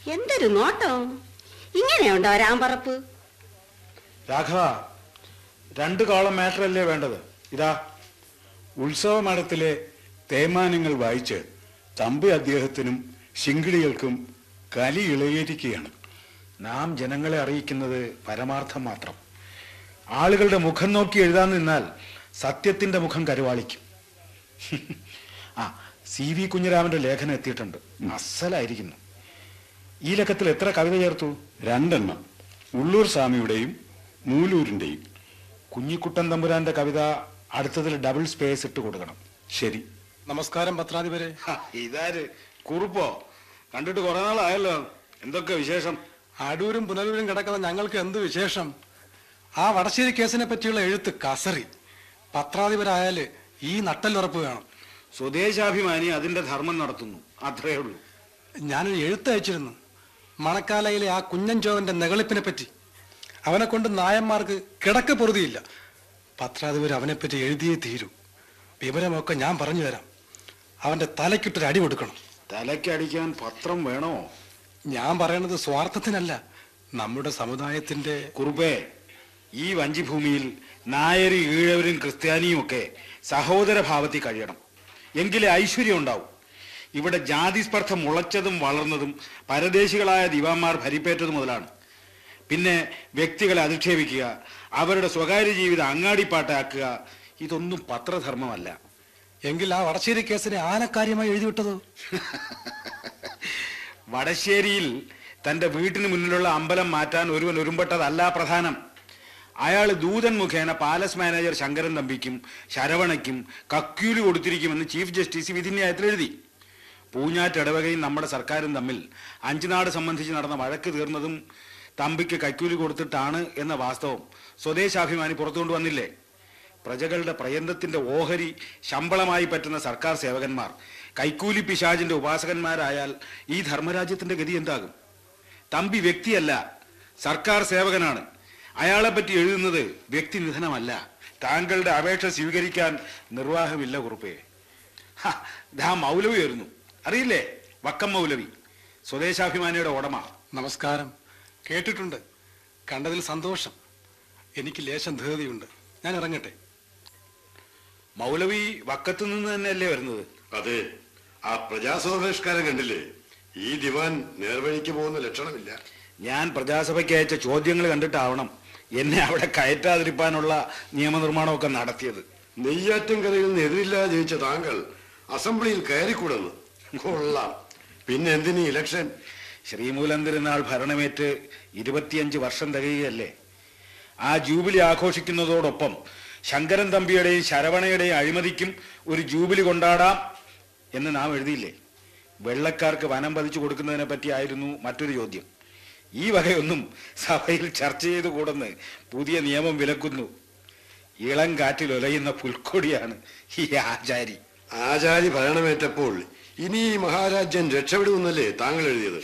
എന്തൊരു നോട്ടം ഇങ്ങനെയുണ്ടോ രാമ്പറപ്പ് രാഘവ രണ്ട് കോളം മാറ്ററല്ലേ വേണ്ടത് ഇതാ ഉത്സവ മഠത്തിലെ തേമാനങ്ങൾ വായിച്ച് തമ്പി അദ്ദേഹത്തിനും ശിങ്കിടികൾക്കും കലി ഇളയിരിക്കുകയാണ് നാം ജനങ്ങളെ അറിയിക്കുന്നത് പരമാർത്ഥം മാത്രം ആളുകളുടെ മുഖം നോക്കി എഴുതാൻ നിന്നാൽ സത്യത്തിന്റെ മുഖം കരുവാളിക്കും ആ സി വി കുഞ്ഞിരാമന്റെ ലേഖനം എത്തിയിട്ടുണ്ട് അസലായിരിക്കുന്നു ഈ ലക്കത്തിൽ എത്ര കവിത ചേർത്തു രണ്ടെണ്ണം ഉള്ളൂർ സ്വാമിയുടെയും മൂലൂരിന്റെയും കുഞ്ഞിക്കുട്ടൻ തമ്പുരാന്റെ കവിത അടുത്തതിൽ ഡബിൾ സ്പേസ് ഇട്ട് കൊടുക്കണം ശരി നമസ്കാരം പത്രാധിപരെ ഇതാര് കുറുപ്പോ കണ്ടിട്ട് കുറെ നാളായല്ലോ എന്തൊക്കെ വിശേഷം അടൂരും പുനലൂരും കിടക്കുന്ന ഞങ്ങൾക്ക് എന്ത് വിശേഷം ആ വടശ്ശേരി കേസിനെ പറ്റിയുള്ള എഴുത്ത് കസറി പത്രാധിപരായാല് ഈ നട്ടലുറപ്പ് വേണം സ്വദേശാഭിമാനി അതിന്റെ ധർമ്മം നടത്തുന്നു അത്രയേ ഉള്ളൂ ഞാനൊരു എഴുത്ത് അയച്ചിരുന്നു മണക്കാലയിലെ ആ കുഞ്ഞൻ ചോവന്റെ നെകളിപ്പിനെ പറ്റി അവനെ കൊണ്ട് നായന്മാർക്ക് കിടക്ക പൊറുതിയില്ല പത്രാധിപർ അവനെപ്പറ്റി എഴുതിയേ തീരൂ വിവരമൊക്കെ ഞാൻ പറഞ്ഞു തരാം അവന്റെ തലയ്ക്കിട്ടൊരു അടി കൊടുക്കണം തലയ്ക്കടിക്കാൻ പത്രം വേണോ ഞാൻ പറയണത് സ്വാർത്ഥത്തിനല്ല നമ്മുടെ സമുദായത്തിന്റെ കുറുപ്പേ ഈ വഞ്ചിഭൂമിയിൽ നായര് ഈഴവരും ക്രിസ്ത്യാനിയും ഒക്കെ സഹോദര ഭാവത്തിൽ കഴിയണം എങ്കിലേ ഐശ്വര്യം ഉണ്ടാവും ഇവിടെ ജാതിസ്പർദ്ധ മുളച്ചതും വളർന്നതും പരദേശികളായ ദിവാന്മാർ ഭരിപ്പേറ്റത് മുതലാണ് പിന്നെ വ്യക്തികളെ അധിക്ഷേപിക്കുക അവരുടെ സ്വകാര്യ ജീവിതം അങ്ങാടിപ്പാട്ടാക്കുക ഇതൊന്നും പത്രധർമ്മമല്ല എങ്കിൽ ആ വടശ്ശേരി കേസിനെ ആനക്കാര്യമായി എഴുതിവിട്ടതോ വടശ്ശേരിയിൽ തന്റെ വീട്ടിന് മുന്നിലുള്ള അമ്പലം മാറ്റാൻ ഒരുവൻ ഒരുമ്പെട്ടതല്ല പ്രധാനം അയാൾ ദൂതൻ മുഖേന പാലസ് മാനേജർ ശങ്കരൻ തമ്പിക്കും ശരവണയ്ക്കും കക്കൂലി കൊടുത്തിരിക്കുമെന്ന് ചീഫ് ജസ്റ്റിസ് വിധിന്യായത്തിൽ എഴുതി പൂഞ്ഞാറ്റ് ഇടവകയും നമ്മുടെ സർക്കാരും തമ്മിൽ അഞ്ചുനാട് സംബന്ധിച്ച് നടന്ന വഴക്ക് തീർന്നതും തമ്പിക്ക് കൈക്കൂലി കൊടുത്തിട്ടാണ് എന്ന വാസ്തവം സ്വദേശാഭിമാനി പുറത്തുകൊണ്ട് വന്നില്ലേ പ്രജകളുടെ പ്രയന്തത്തിന്റെ ഓഹരി ശമ്പളമായി പറ്റുന്ന സർക്കാർ സേവകന്മാർ കൈക്കൂലി പിശാചിന്റെ ഉപാസകന്മാരായാൽ ഈ ധർമ്മരാജ്യത്തിന്റെ ഗതി എന്താകും തമ്പി വ്യക്തിയല്ല സർക്കാർ സേവകനാണ് അയാളെ പറ്റി എഴുതുന്നത് വ്യക്തി നിധനമല്ല താങ്കളുടെ അപേക്ഷ സ്വീകരിക്കാൻ നിർവാഹമില്ല കുറുപ്പേ ഹ, ദാ മൗലവി വരുന്നു അറിയില്ലേ വക്കം മൗലവി സ്വദേശാഭിമാനിയുടെ ഉടമ നമസ്കാരം കേട്ടിട്ടുണ്ട് കണ്ടതിൽ സന്തോഷം എനിക്ക് ലേശം ധൃതിയുണ്ട് ഞാൻ ഇറങ്ങട്ടെ മൗലവി വക്കത്ത് നിന്ന് തന്നെയല്ലേ വരുന്നത് അതെ ആ പ്രജാസ്വാഭിഷ്കാരം കണ്ടില്ലേ ഈ ദിവാൻ നേർവഴിക്ക് പോകുന്ന ലക്ഷണമില്ല ഞാൻ പ്രജാസഭയ്ക്ക് അയച്ച ചോദ്യങ്ങൾ കണ്ടിട്ടാവണം എന്നെ അവിടെ കയറ്റാതിരിക്കാനുള്ള നിയമനിർമ്മാണമൊക്കെ നടത്തിയത് നെയ്യാറ്റിൻകരയിൽ നിന്ന് എതിരില്ലാതെ ജയിച്ച താങ്കൾ അസംബ്ലിയിൽ കയറിക്കൂടെന്ന് കൊള്ളാം പിന്നെ എന്തിനീ ഇലക്ഷൻ ശ്രീമൂലം തിരുനാൾ ഭരണമേറ്റ് ഇരുപത്തിയഞ്ച് വർഷം തികയുകയല്ലേ ആ ജൂബിലി ആഘോഷിക്കുന്നതോടൊപ്പം ശങ്കരൻ തമ്പിയുടെയും ശരവണയുടെയും അഴിമതിക്കും ഒരു ജൂബിലി കൊണ്ടാടാം എന്ന് നാം എഴുതിയില്ലേ വെള്ളക്കാർക്ക് വനം പതിച്ചു കൊടുക്കുന്നതിനെ പറ്റിയായിരുന്നു മറ്റൊരു ചോദ്യം ഈ വകയൊന്നും സഭയിൽ ചർച്ച ചെയ്തു കൂടെന്ന് പുതിയ നിയമം വിലക്കുന്നു ഇളം കാറ്റിൽ ഉലയുന്ന പുൽക്കൊടിയാണ് ഈ ആചാരി ആചാരി ഭരണമേറ്റപ്പോൾ ഇനി ഈ മഹാരാജ്യം രക്ഷപ്പെടുമെന്നല്ലേ താങ്കൾ എഴുതിയത്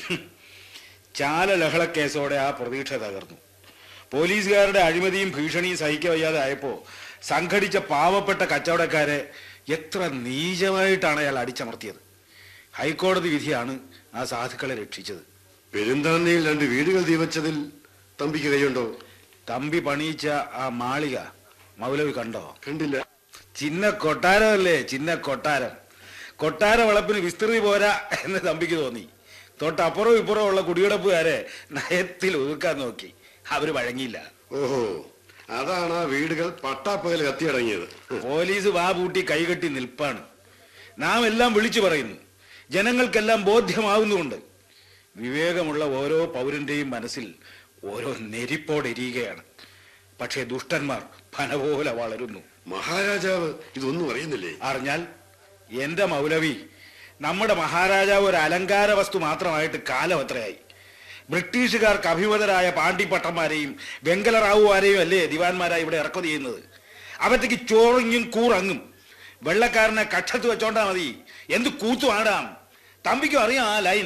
ചാല ലഹളക്കേസോടെ ആ പ്രതീക്ഷ തകർന്നു പോലീസുകാരുടെ അഴിമതിയും ഭീഷണിയും സഹിക്കാൻ വയ്യാതെ ആയപ്പോ സംഘടിച്ച പാവപ്പെട്ട കച്ചവടക്കാരെ എത്ര നീചമായിട്ടാണ് അയാൾ അടിച്ചമർത്തിയത് ഹൈക്കോടതി വിധിയാണ് ആ സാധുക്കളെ രക്ഷിച്ചത് പെരുന്താന്നിയിൽ രണ്ട് വീടുകൾ തീവച്ചതിൽ തമ്പിക്ക് കൈയുണ്ടോ തമ്പി പണിയിച്ച ആ മാളിക മൗലവി കണ്ടോ കണ്ടില്ല ചിന്ന കൊട്ടാരമല്ലേ ചിന്ന കൊട്ടാരം കൊട്ടാര വളപ്പിന് വിസ്തൃതി പോരാ എന്ന് തമ്പിക്ക് തോന്നി തൊട്ടപ്പുറവും ഇപ്പുറവും ഉള്ള കുടിയടപ്പുകാരെ നയത്തിൽ ഒതുക്കാൻ നോക്കി അവര് വഴങ്ങിയില്ല ഓഹോ അതാണ് ആ വീടുകൾ പട്ടാപ്പകൽ കത്തിയടങ്ങിയത് പോലീസ് വാ പൂട്ടി കൈകെട്ടി നിൽപ്പാണ് നാം എല്ലാം വിളിച്ചു പറയുന്നു ജനങ്ങൾക്കെല്ലാം ബോധ്യമാകുന്നുണ്ട് വിവേകമുള്ള ഓരോ പൗരന്റെയും മനസ്സിൽ ഓരോ നെരിപ്പോടെരിയുകയാണ് പക്ഷേ ദുഷ്ടന്മാർ ഫന പോലെ വളരുന്നു മഹാരാജാവ് ഇതൊന്നും അറിയുന്നില്ലേ അറിഞ്ഞാൽ എന്റെ മൗലവി നമ്മുടെ മഹാരാജാവ് ഒരു അലങ്കാര വസ്തു മാത്രമായിട്ട് കാലം എത്രയായി ബ്രിട്ടീഷുകാർക്ക് അഭിമതരായ പാണ്ഡിപ്പട്ടന്മാരെയും വെങ്കലറാവുമാരെയും അല്ലേ ദിവാൻമാരായി ഇവിടെ ഇറക്കുമതി ചെയ്യുന്നത് അവറ്റയ്ക്ക് ചോറിങ്ങും കൂറങ്ങും വെള്ളക്കാരനെ കക്ഷത്ത് വെച്ചോണ്ടാ മതി എന്ത് കൂത്തുമാടാം തമ്പിക്കും അറിയാം ആ ലൈൻ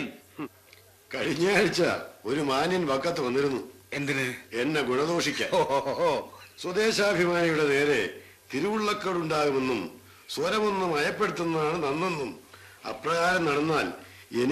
കഴിഞ്ഞ ആഴ്ച ഒരു മാന്യൻ വക്കത്ത് വന്നിരുന്നു എന്തിന് എന്നെ ഗുണദോഷിക്കാൻ ഓ, ഓ, ഓ. സ്വദേശാഭിമാനിയുടെ നേരെ തിരുവുള്ളക്കേടുണ്ടാകുമെന്നും സ്വരമൊന്നും മയപ്പെടുത്തുന്നതാണ് നന്നെന്നും അപ്രകാരം നടന്നാൽ